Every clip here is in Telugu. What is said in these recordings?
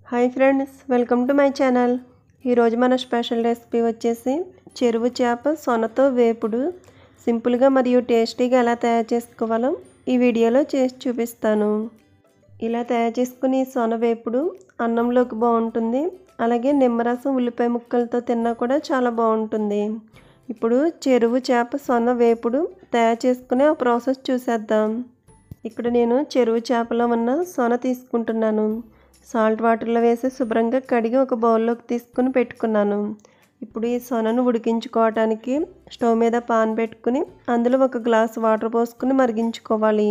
hi friends welcome to my channel ఈరోజు మన స్పెషల్ రెసిపీ వచ్చేసి చెరువు చేప సొనతో వేపుడు సింపుల్గా మరియు టేస్టీగా ఎలా తయారు చేసుకోవాలో ఈ వీడియోలో చేసి చూపిస్తాను ఇలా తయారు చేసుకుని ఈ సొన వేపుడు అన్నంలోకి బాగుంటుంది అలాగే నిమ్మరసం ఉల్లిపాయ ముక్కలతో తిన్నా కూడా చాలా బాగుంటుంది ఇప్పుడు చెరువు చేప సొన వేపుడు తయారు చేసుకునే ఆ ప్రాసెస్ చూసేద్దాం ఇక్కడ నేను చెరువు చేపలో ఉన్న సొన తీసుకుంటున్నాను సాల్ట్ వాటర్లో వేసి శుభ్రంగా కడిగి ఒక బౌల్లోకి తీసుకుని పెట్టుకున్నాను ఇప్పుడు ఈ సొనను ఉడికించుకోవటానికి స్టవ్ మీద పాన్ పెట్టుకుని అందులో ఒక గ్లాస్ వాటర్ పోసుకుని మరిగించుకోవాలి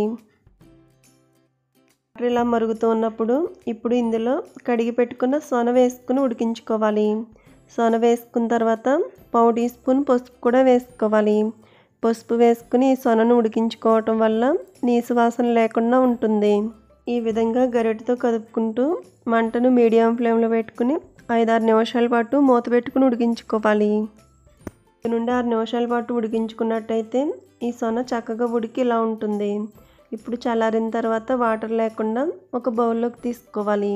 వాటర్ ఇలా మరుగుతూ ఉన్నప్పుడు ఇప్పుడు ఇందులో కడిగి పెట్టుకున్న సొన వేసుకుని ఉడికించుకోవాలి సొన వేసుకున్న తర్వాత పావు టీ స్పూన్ పసుపు కూడా వేసుకోవాలి పసుపు వేసుకుని ఈ సొనను ఉడికించుకోవటం వల్ల నీసు వాసన లేకుండా ఉంటుంది ఈ విధంగా గరిటెతో కదుపుకుంటూ మంటను మీడియం ఫ్లేమ్లో పెట్టుకుని ఐదారు నిమిషాల పాటు మూత పెట్టుకుని ఉడికించుకోవాలి నుండి ఆరు నిమిషాల పాటు ఉడికించుకున్నట్టయితే ఈ సొన చక్కగా ఉడికి ఇలా ఉంటుంది ఇప్పుడు చల్లారిన తర్వాత వాటర్ లేకుండా ఒక బౌల్లోకి తీసుకోవాలి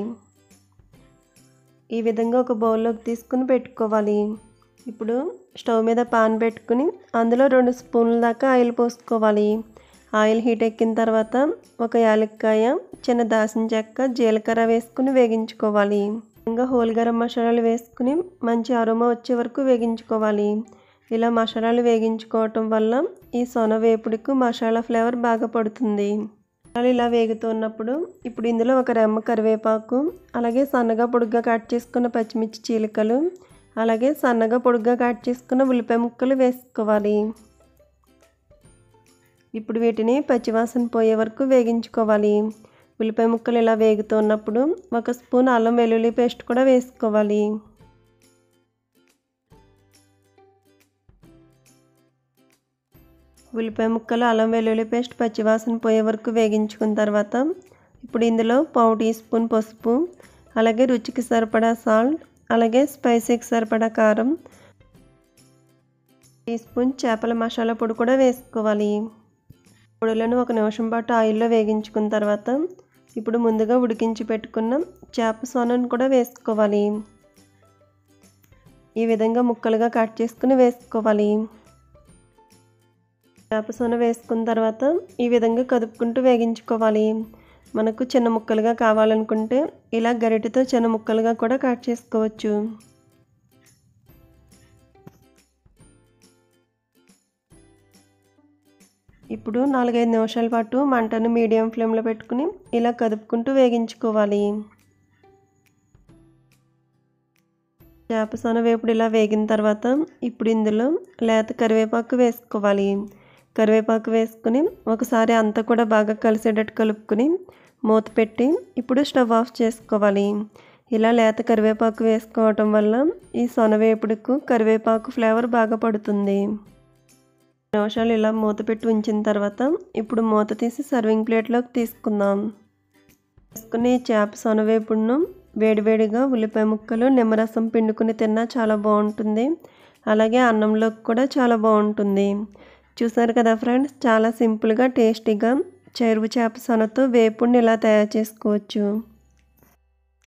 ఈ విధంగా ఒక బౌల్లోకి తీసుకుని పెట్టుకోవాలి ఇప్పుడు స్టవ్ మీద పాన్ పెట్టుకుని అందులో రెండు స్పూన్ల దాకా ఆయిల్ పోసుకోవాలి ఆయిల్ హీట్ ఎక్కిన తర్వాత ఒక యాలక్కాయ చిన్న దాసిన చెక్క జీలకర్ర వేసుకుని వేగించుకోవాలి ఇంకా హోల్ గరం మసాలాలు వేసుకుని మంచి అరోమా వచ్చే వరకు వేగించుకోవాలి ఇలా మసాలాలు వేగించుకోవటం వల్ల ఈ సొన వేపుడికి మసాలా ఫ్లేవర్ బాగా పడుతుంది ఇలా వేగుతున్నప్పుడు ఇప్పుడు ఇందులో ఒక రెమ్మ కరివేపాకు అలాగే సన్నగా పొడుగ్గా కట్ చేసుకున్న పచ్చిమిర్చి చీలికలు అలాగే సన్నగా పొడుగ్గా కట్ చేసుకున్న ఉల్లిపాయ ముక్కలు వేసుకోవాలి ఇప్పుడు వీటిని పచ్చివాసన పోయే వరకు వేగించుకోవాలి ఉల్లిపాయ ముక్కలు ఇలా వేగుతున్నప్పుడు ఒక స్పూన్ అల్లం వెల్లుల్లి పేస్ట్ కూడా వేసుకోవాలి ఉల్లిపాయ ముక్కలు అల్లం వెల్లుల్లి పేస్ట్ పచ్చివాసన పోయే వరకు వేగించుకున్న తర్వాత ఇప్పుడు ఇందులో పావు టీ స్పూన్ పసుపు అలాగే రుచికి సరిపడా సాల్ట్ అలాగే స్పైసీకి సరిపడా కారం టీ స్పూన్ చేపల మసాలా పొడి కూడా వేసుకోవాలి పొడులను ఒక నిమిషం పాటు ఆయిల్లో వేగించుకున్న తర్వాత ఇప్పుడు ముందుగా ఉడికించి పెట్టుకున్న చేప సోనను కూడా వేసుకోవాలి ఈ విధంగా ముక్కలుగా కట్ చేసుకుని వేసుకోవాలి చేప సోన వేసుకున్న తర్వాత ఈ విధంగా కదుపుకుంటూ వేగించుకోవాలి మనకు చిన్న ముక్కలుగా కావాలనుకుంటే ఇలా గరిటెతో చిన్న ముక్కలుగా కూడా కట్ చేసుకోవచ్చు ఇప్పుడు నాలుగైదు నిమిషాల పాటు మంటను మీడియం ఫ్లేమ్లో పెట్టుకుని ఇలా కదుపుకుంటూ వేగించుకోవాలి చేప సొన వేపుడు ఇలా వేగిన తర్వాత ఇప్పుడు ఇందులో లేత కరివేపాకు వేసుకోవాలి కరివేపాకు వేసుకుని ఒకసారి అంతా కూడా బాగా కలిసేటట్టు కలుపుకొని మూత పెట్టి ఇప్పుడు స్టవ్ ఆఫ్ చేసుకోవాలి ఇలా లేత కరివేపాకు వేసుకోవటం వల్ల ఈ సొనవేపుడుకు కరివేపాకు ఫ్లేవర్ బాగా పడుతుంది నిమిషాలు ఇలా మూత పెట్టి ఉంచిన తర్వాత ఇప్పుడు మూత తీసి సర్వింగ్ ప్లేట్లోకి తీసుకుందాం వేసుకుని చేప సొనవేపుడును వేడివేడిగా ఉల్లిపాయ ముక్కలు నిమ్మరసం పిండుకుని తిన్నా చాలా బాగుంటుంది అలాగే అన్నంలోకి కూడా చాలా బాగుంటుంది చూసారు కదా ఫ్రెండ్స్ చాలా సింపుల్గా టేస్టీగా చెరువు చేప సొనతో వేపుడిని ఇలా తయారు చేసుకోవచ్చు